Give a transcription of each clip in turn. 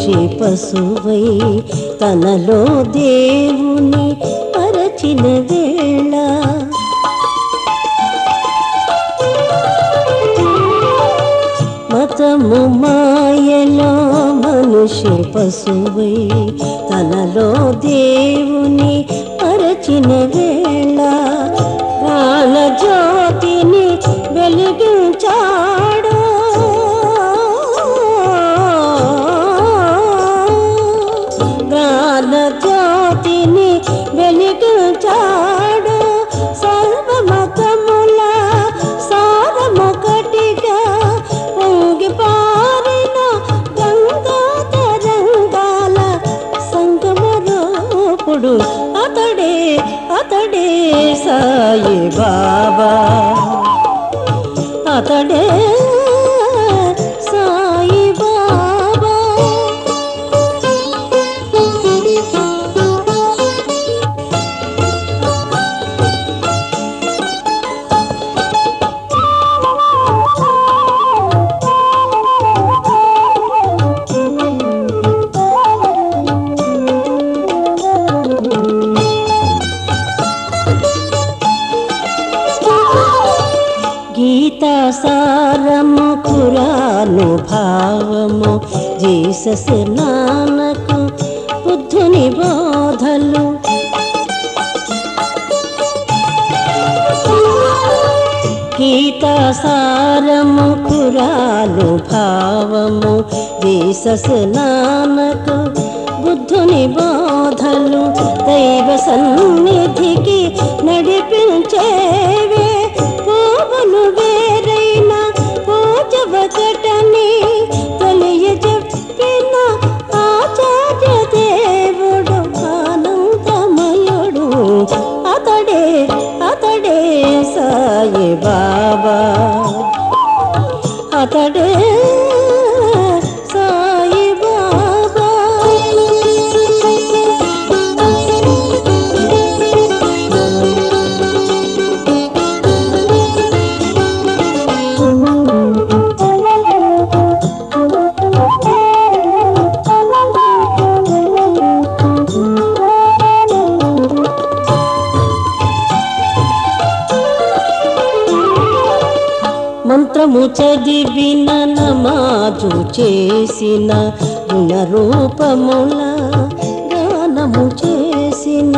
మనిషి పశువై తనలో దేవుని పరచిన వేళ మతము మాయలో మనిషి పశువై తనలో దేవుని పరచిన వేళ ప్రాణ జ్యోతిని వెలిగించాడు ప్రాణ జ్యోతిని వెలిగించాడు సర్వమతముల సారమొకటిగా పొంగి పారిన గంగా తరంగాల సంగమరూపుడు అతడే అతడే సాయి బాబా అతడే సాయి బాబా గీతా సారము కురాను భావము జీసస్ నానకు బుద్ధుని బోధలు గీతా సారము కురాను భావము జీసస్ నానకు బుద్ధుని బోధలు దైవ సన్నిధికి నడిపించేవే పోవను వేరైన పూజ ఒకటని తెలియజెప్పిన ఆచార్య దేవుడు ఆనందమయుడు అతడే అతడే సాయి బాబా అతడే సాయి బాబా మంత్రము చదివిన నమాజు చేసిన గుణరూపముల గానము చేసిన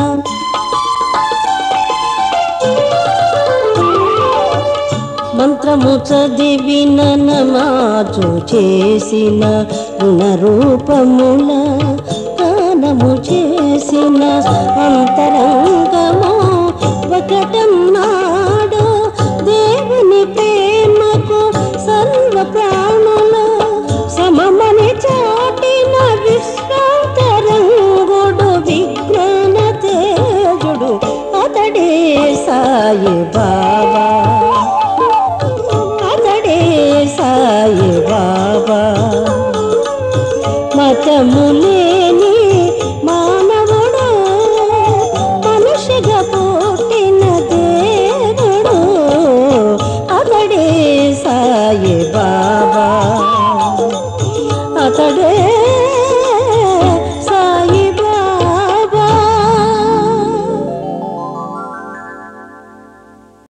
మంత్రము చదివిన నమాజు చేసిన గుణరూపముల గానము చేసిన అంతరంగము ఒకటన్నాడు దేవుని ప్రేమకు సర్వ ప్రాణులు సమమని చాటిన విశ్రాంతరంగుడు విజ్ఞాన తేజుడు అతడే సాయి బాబా అతడే సాయి బాబా మతము లేని మానవుడు మనిషిగా పుట్టిన దేవుడు అతడే సాయి బాబా అతడే